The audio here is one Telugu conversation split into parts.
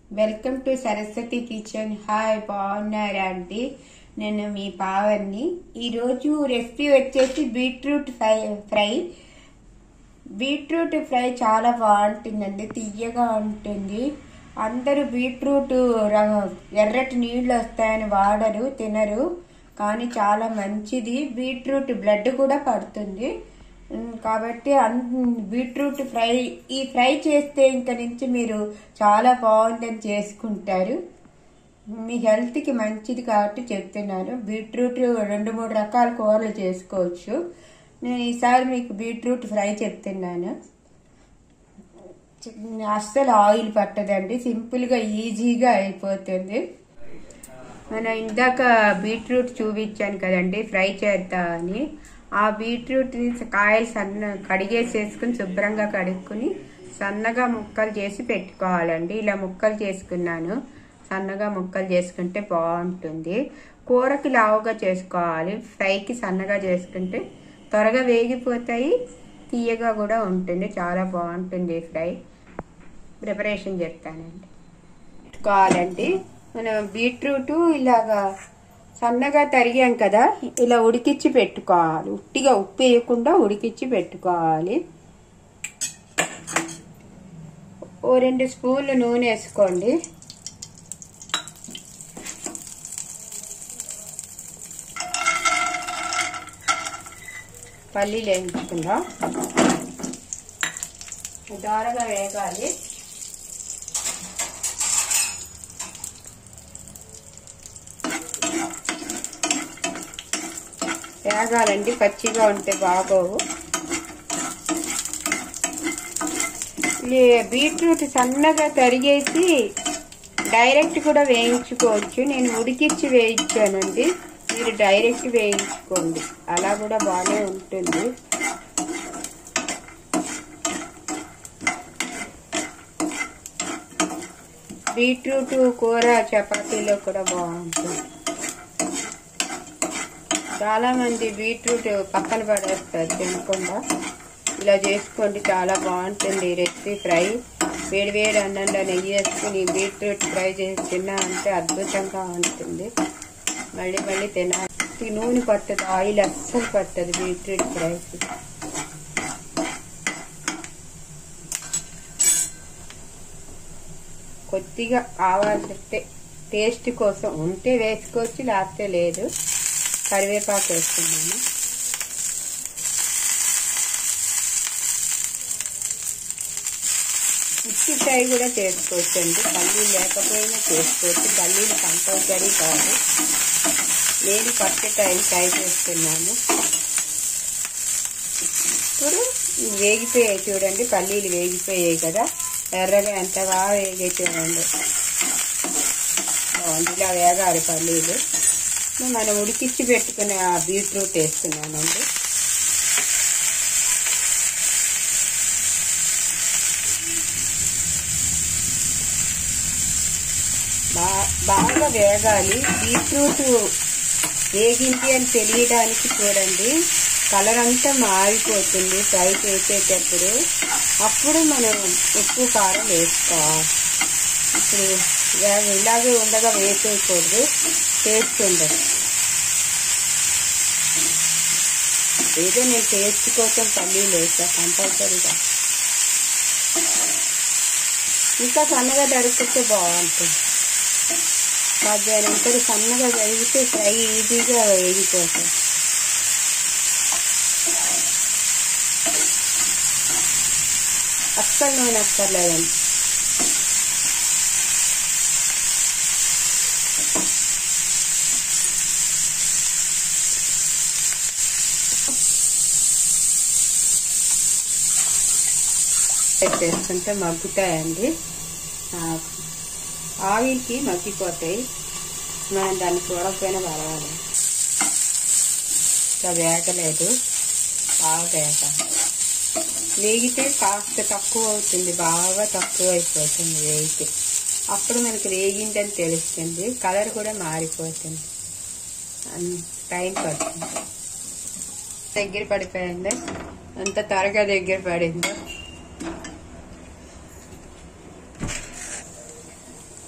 welcome to Saraswati kitchen hi బాగున్నారా అండి నేను మీ పావన్ని ఈరోజు రెసిపీ వచ్చేసి beetroot fry fry beetroot fry చాలా బాగుంటుందండి తీయగా ఉంటుంది అందరూ బీట్రూట్ ర- ఎర్రటి నీళ్ళు వస్తాయని వాడరు తినరు కానీ చాలా మంచిది బీట్రూట్ బ్లడ్ కూడా పడుతుంది ఉమ్, కాబట్టి అన్- బీట్రూట్ ఫ్రై ఈ ఫ్రై చేస్తే ఇంక నుంచి మీరు చాలా బాగుందని చేసుకుంటారు మీ హెల్త్కి మంచిది కాబట్టి చెప్తున్నాను బీట్రూట్ రెండు మూడు రకాల కూరలు చేసుకోవచ్చు నేను ఈసారి మీకు బీట్రూట్ ఫ్రై చెప్తున్నాను అస్సలు ఆయిల్ పట్టదండి సింపుల్గా ఈజీగా అయిపోతుంది మనం ఇందాక బీట్రూట్ చూపించాను కదండి ఫ్రై చేద్దా అని ఆ బీట్రూట్ కాయలు సన్న కడిగేసేసుకుని శుభ్రంగా కడుక్కుని సన్నగా ముక్కలు చేసి పెట్టుకోవాలండి ఇలా ముక్కలు చేసుకున్నాను సన్నగా ముక్కలు చేసుకుంటే బాగుంటుంది కూరకి లావుగా చేసుకోవాలి ఫ్రైకి సన్నగా చేసుకుంటే త్వరగా వేగిపోతాయి తీయగా కూడా ఉంటుంది చాలా బాగుంటుంది ఫ్రై ప్రిపరేషన్ చెప్తానండి పెట్టుకోవాలండి మనం బీట్రూట్ ఇలాగా సన్నగా తరిగాం కదా ఇలా ఉడికిచ్చి పెట్టుకోవాలి ఉట్టిగా ఉప్పు వేయకుండా ఉడికిచ్చి పెట్టుకోవాలి ఓ రెండు స్పూన్లు నూనె వేసుకోండి పల్లీలు వేయించుకుందాం దోరగా వేగాలి వేగాలండి పచ్చిగా ఉంటే బాగోవు ఈ బీట్రూట్ సన్నగా తరిగేసి డైరెక్ట్ కూడా వేయించుకోవచ్చు నేను ఉడికిచ్చి వేయించానండి మీరు డైరెక్ట్ వేయించుకోండి అలా కూడా బాగానే ఉంటుంది బీట్రూట్ కూర చపాతీలో కూడా బాగుంటుంది చాలా మంది బీట్రూట్ పక్కన పడేస్తారు తినకుండా ఇలా చేసుకోండి చాలా బాగుంటుంది ఈ రెసిపీ ఫ్రై వేడి వేడి అన్నంలో నెయ్యి వేసుకుని బీట్రూట్ ఫ్రై చేసి తిన్నా అంటే అద్భుతంగా ఉంటుంది మళ్ళీ మళ్ళీ తినాలి ఈ నూనె పట్టదు ఆయిల్ అస్సలు పట్టదు బీట్రూట్ ఫ్రైకి కొద్దిగా ఆవాలంటే టేస్ట్ కోసం ఉంటే వేసుకోవచ్చు లేకపోతే లేదు కరివేపాకు వేస్తున్నాను ఉచ్చి ఫ్రై కూడా చేసుకోవచ్చు అండి పల్లీలు లేకపోయినా చేసుకోవచ్చు పల్లీలు కంపల్సరీ కాదు నేను ఫస్ట్ టైం ట్రై చేస్తున్నాను ఇప్పుడు ఇవి వేగిపోయాయి చూడండి పల్లీలు వేగిపోయాయి కదా ఎర్రగా ఎంత బాగా వేగాయి చూడండి బాగుంది ఇలా వేగాలి పల్లీలు ఇప్పుడు మనం ఉడికిచ్చి పెట్టుకున్న ఆ బీట్రూట్ వేస్తున్నానండి బా- బాగా వేగాలి బీట్రూట్ వేగింది అని తెలియడానికి చూడండి కలర్ అంతా మారిపోతుంది ఫ్రై చేసేటప్పుడు అప్పుడు మనం ఉప్పు కారం వేసుకోవాలి ఇప్పుడు వే- ఇలాగే ఉండగా వేసేయకూడదు టేస్ట్ ఉండదు ఏదో నేను టేస్ట్ కోసం పల్లీలు వేసా కంపల్సరీగా ఇంకా సన్నగా దొరికితే బాగుంటుంది మధ్యాహ్నం సన్నగా వేగితే ఫ్రై ఈజీగా వేగిపోతుంది అస్సలు నూనె అక్కర్లేదండి పెట్టేసుకుంటే మగ్గుతాయండి ఆ, ఆవిరికి మగ్గిపోతాయి మనం దాన్ని చూడకపోయినా పర్వాలేదు ఇంకా వేగలేదు బాగా వేగాలి వేగితే కాస్త తక్కువ అవుతుంది బాగా తక్కువ అయిపోతుంది వేగితే అప్పుడు మనకి వేగిందని తెలుస్తుంది కలర్ కూడా మారిపోతుంది అన్- టైం పడుతుంది దగ్గర పడిపోయింది అంత త్వరగా దగ్గర పడిందో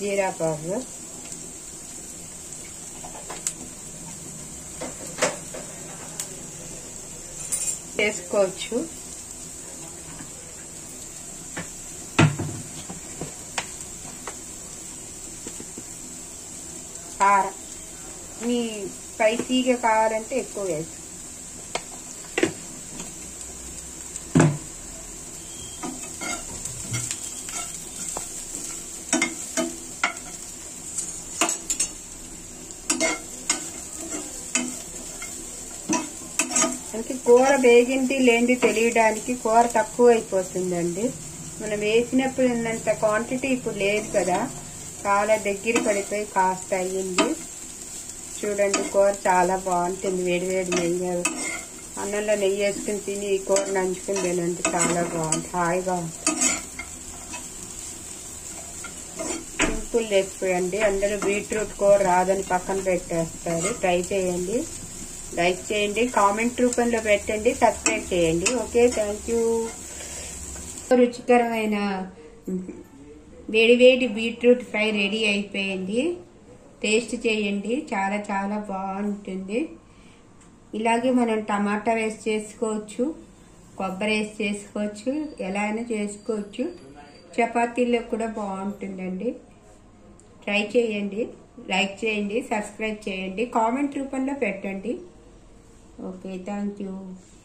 జీరా పౌడర్ చేసుకోవచ్చు కారం మీ స్పైసీగా కావాలంటే ఎక్కువ వేసు మనకి కూర వేగింది లేనిది తెలియడానికి కూర తక్కువ అయిపోతుందండి మనం వేసినప్పుడు ఉన్నంత క్వాంటిటీ ఇప్పుడు లేదు కదా చాలా దగ్గర పడిపోయి కాస్త అయ్యింది చూడండి కూర చాలా బాగుంటుంది వేడి వేడి నెయ్యి అన్నంలో నెయ్యి వేసుకుని తిని ఈ కూర నంచుకుని తినండి చాలా బాగుంటుంది హాయిగా ఉంటుంది సింపుల్ రెసిపీ అండి అందరూ బీట్రూట్ కూర రాదని పక్కన పెట్టేస్తారు ట్రై చేయండి లైక్ చేయండి కామెంట్ రూపంలో పెట్టండి సబ్స్క్రైబ్ చేయండి ఓకే థ్యాంక్ యూ రుచికరమైన వేడి వేడి బీట్రూట్ ఫ్రై రెడీ అయిపోయింది టేస్ట్ చేయండి చాలా చాలా బాగుంటుంది ఇలాగే మనం టమాటా వేసి చేసుకోవచ్చు కొబ్బరి వేసి చేసుకోవచ్చు ఎలా అయినా చేసుకోవచ్చు చపాతీల్లో కూడా బాగుంటుందండి ట్రై చేయండి లైక్ చేయండి సబ్స్క్రైబ్ చేయండి కామెంట్ రూపంలో పెట్టండి ఓకే థ్యాంక్ యూ